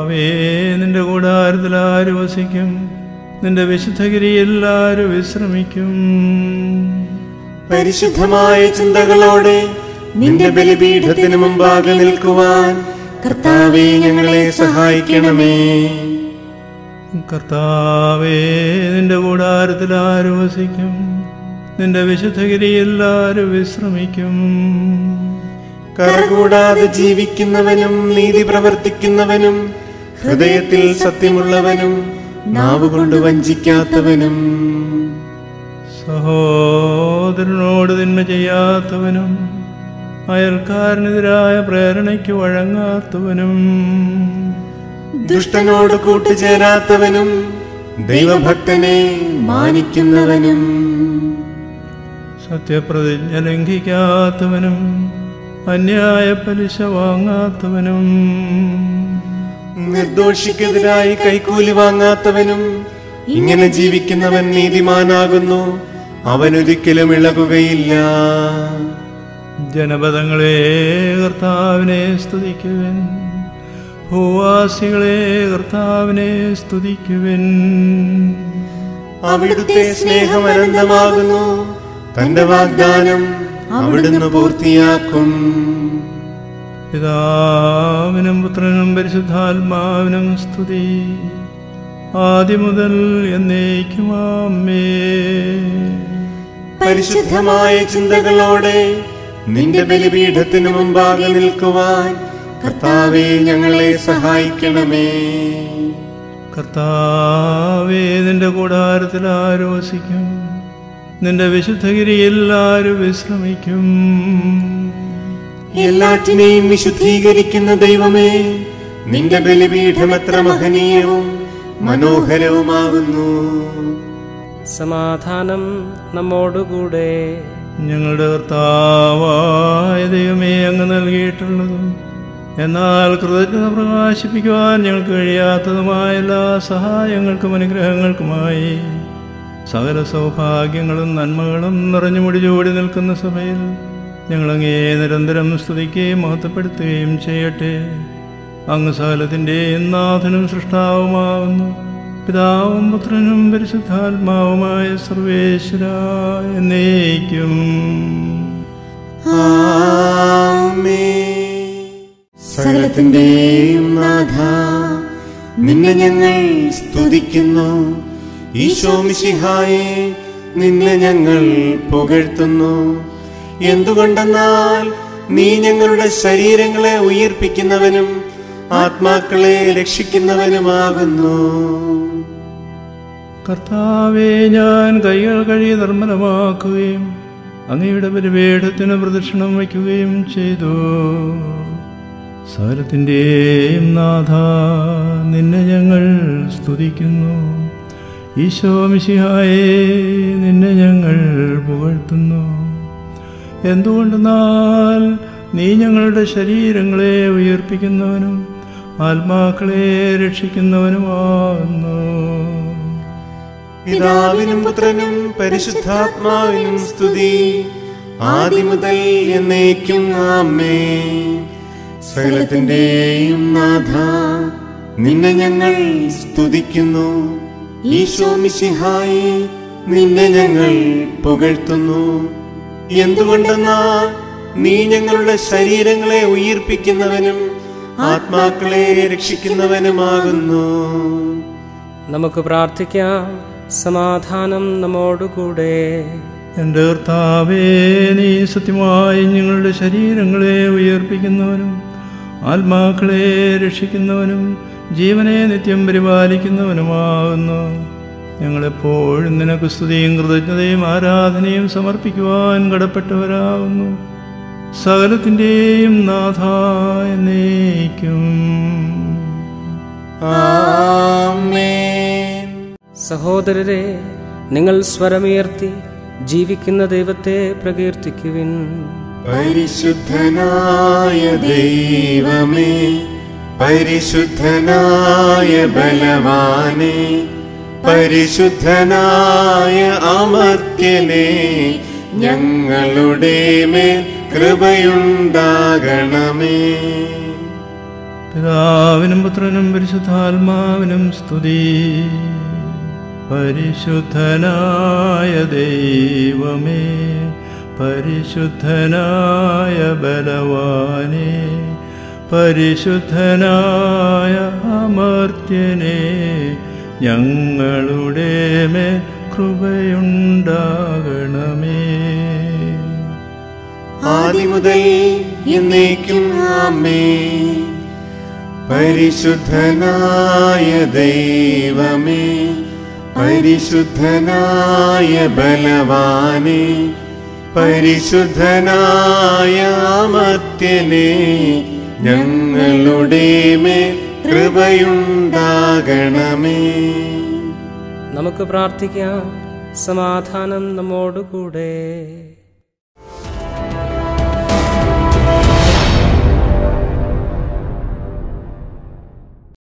കർത്താവേ നിന്റെ കൂടാരത്തിൽ ആര് വസിക്കും നിന്റെ വിശുദ്ധഗിരിയിൽ ആര് വിശ്രമിക്കും പരിശുദ്ധമായ ചിന്തകളോടെ നിന്റെ ബലിപീഠത്തിന് മുമ്പാകെ നിൽക്കുവാൻ കർത്താവെ ഞങ്ങളെ സഹായിക്കണമേ കർത്താവേ നിന്റെ കൂടാരത്തിൽ ആര് വസിക്കും നിന്റെ വിശുദ്ധഗിരിയിൽ ആര് വിശ്രമിക്കും കറകൂടാതെ ജീവിക്കുന്നവനും നീതി പ്രവർത്തിക്കുന്നവനും ഹൃദയത്തിൽ സത്യമുള്ളവനും നാവുകൊണ്ട് വഞ്ചിക്കാത്തവനും സഹോദരനോട് തിന്മ ചെയ്യാത്തവനും അയൽക്കാരനെതിരായ പ്രേരണയ്ക്ക് വഴങ്ങാത്തവനും ദുഷ്ടനോട് കൂട്ടുചേരാത്തവനും ദൈവഭക്തനെ മാനിക്കുന്നവനും സത്യപ്രതിജ്ഞ ലംഘിക്കാത്തവനും അന്യായ പലിശ വാങ്ങാത്തവനും നിർദോഷിക്കെതിരായി കൈക്കൂലി വാങ്ങാത്തവനും ഇങ്ങനെ ജീവിക്കുന്നവൻ നീതിമാനാകുന്നു അവനൊരിക്കലും ഇളകുകയില്ല ജനപദങ്ങളെ കർത്താവിനെ സ്തുതിക്കുവൻ ഭൂവാസികളെ കർത്താവിനെ സ്തുതിക്കുവൻ അവിടുത്തെ സ്നേഹം അനന്തമാകുന്നു തന്റെ വാഗ്ദാനം അവിടുന്ന് പൂർത്തിയാക്കും പിതാവിനും പുത്രനും പരിശുദ്ധാത്മാവിനും സ്തുതി ആദ്യം മുതൽ എന്നേക്കുമാമേ പരിശുദ്ധമായ ചിന്തകളോടെ നിന്റെ ബലിപീഠത്തിന് മുമ്പാകെ നിൽക്കുവാൻ കർത്താവെ ഞങ്ങളെ സഹായിക്കണമേ കർത്താവേ നിന്റെ കൂടാരത്തിൽ ആര് വസിക്കും നിന്റെ വിശുദ്ധഗിരിയിൽ ആര് വിശ്രമിക്കും എല്ലാറ്റിനെയും വിശുദ്ധീകരിക്കുന്ന ദൈവമേ നിന്റെ ബലിപീഠം എത്ര മഹനീയവും മനോഹരവുമാകുന്നു സമാധാനം നമ്മോടുകൂടെ ഞങ്ങളുടെ കർത്താവായ ദൈവമേ അങ്ങ് നൽകിയിട്ടുള്ളതും എന്നാൽ കൃതജ്ഞത പ്രകാശിപ്പിക്കുവാൻ ഞങ്ങൾക്ക് കഴിയാത്തതുമായ എല്ലാ സഹായങ്ങൾക്കും അനുഗ്രഹങ്ങൾക്കുമായി സകല സൗഭാഗ്യങ്ങളും നന്മകളും നിറഞ്ഞു മുടിചൂടി നിൽക്കുന്ന സഭയിൽ ഞങ്ങളങ്ങേ നിരന്തരം സ്തുതിക്കുകയും മഹത്വപ്പെടുത്തുകയും ചെയ്യട്ടെ അങ്ങ് സകലത്തിൻ്റെയും നാഥനും സൃഷ്ടാവുമാകുന്നു പിതാവും പുത്രനും പരിശുദ്ധാത്മാവുമായ സർവേശ്വര എന്നേക്കും സകലത്തിന്റെയും നാഥ നിന്നെ ഞങ്ങൾ സ്തുതിക്കുന്നു ഈശോ മിശിഹായെ നിന്നെ ഞങ്ങൾ പുകഴ്ത്തുന്നു എന്തുകൊണ്ടെന്നാൽ നീ ഞങ്ങളുടെ ശരീരങ്ങളെ ഉയിർപ്പിക്കുന്നവനും ആത്മാക്കളെ രക്ഷിക്കുന്നവനുമാകുന്നു കർത്താവെ ഞാൻ കൈകൾ കഴി നിർമ്മലമാക്കുകയും അങ്ങയുടെ പരിവേഠത്തിന് പ്രദക്ഷിണം വയ്ക്കുകയും ചെയ്തു സകലത്തിൻ്റെയും നാഥ നിന്നെ ഞങ്ങൾ സ്തുതിക്കുന്നു ഈശോ മിശിഹായെ നിന്നെ ഞങ്ങൾ പുകഴ്ത്തുന്നു എന്തുകൊണ്ടെന്നാൽ നീ ഞങ്ങളുടെ ശരീരങ്ങളെ ഉയർപ്പിക്കുന്നവനും ആത്മാക്കളെ രക്ഷിക്കുന്നവനുമാകുന്നു പിതാവിനും പുത്രനും പരിശുദ്ധാത്മാവിനും സ്തുതി ആദ്യം മുതൽ എന്നേക്കും ആമേ സകലത്തിന്റെയും നാഥ നിന്നെ ഞങ്ങൾ സ്തുതിക്കുന്നു ഈശോ മിശിഹായെ നിന്നെ ഞങ്ങൾ പുകഴ്ത്തുന്നു എന്തുകൊണ്ടെന്നാൽ നീ ഞങ്ങളുടെ ശരീരങ്ങളെ ഉയിർപ്പിക്കുന്നവനും ആത്മാക്കളെ രക്ഷിക്കുന്നവനുമാകുന്നു നമുക്ക് പ്രാർത്ഥിക്കാം സമാധാനം നമ്മോടുകൂടെ എൻ്റെ കർത്താവേ നീ സത്യമായി ഞങ്ങളുടെ ശരീരങ്ങളെ ഉയർപ്പിക്കുന്നവനും ആത്മാക്കളെ രക്ഷിക്കുന്നവനും ജീവനെ നിത്യം പരിപാലിക്കുന്നവനുമാകുന്നു ഞങ്ങളെപ്പോഴും നിനക്ക് സ്തുതിയും കൃതജ്ഞതയും ആരാധനയും സമർപ്പിക്കുവാൻ കടപ്പെട്ടവരാകുന്നു സകലത്തിൻ്റെയും നാഥ എന്നേക്കും ആമേൻ സഹോദരരെ നിങ്ങൾ സ്വരമുയർത്തി ജീവിക്കുന്ന ദൈവത്തെ പ്രകീർത്തിക്കുവിൻ പരിശുദ്ധനായ ദൈവമേ പരിശുദ്ധനായ ബലവാനെ പരിശുദ്ധനായ അമർത്യനെ ഞങ്ങളുടെ മേൽ കൃപയുണ്ടാകണമേ പിതാവിനും പുത്രനും പരിശുദ്ധാത്മാവിനും സ്തുതി പരിശുദ്ധനായ ദൈവമേ പരിശുദ്ധനായ ബലവാനെ പരിശുദ്ധനായ അമർത്യനെ ഞങ്ങളുടെ മേൽ കൃപയുണ്ടാകണമേ ആദിമുതൽ എന്നേക്കും ആമേ പരിശുദ്ധനായ ദൈവമേ പരിശുദ്ധനായ ബലവാനെ പരിശുദ്ധനായ അമർത്യനെ ഞങ്ങളുടെ മേൽ കൃപയുണ്ടാകണമേ നമുക്ക് പ്രാർത്ഥിക്കാം സമാധാനം നമ്മോടുകൂടെ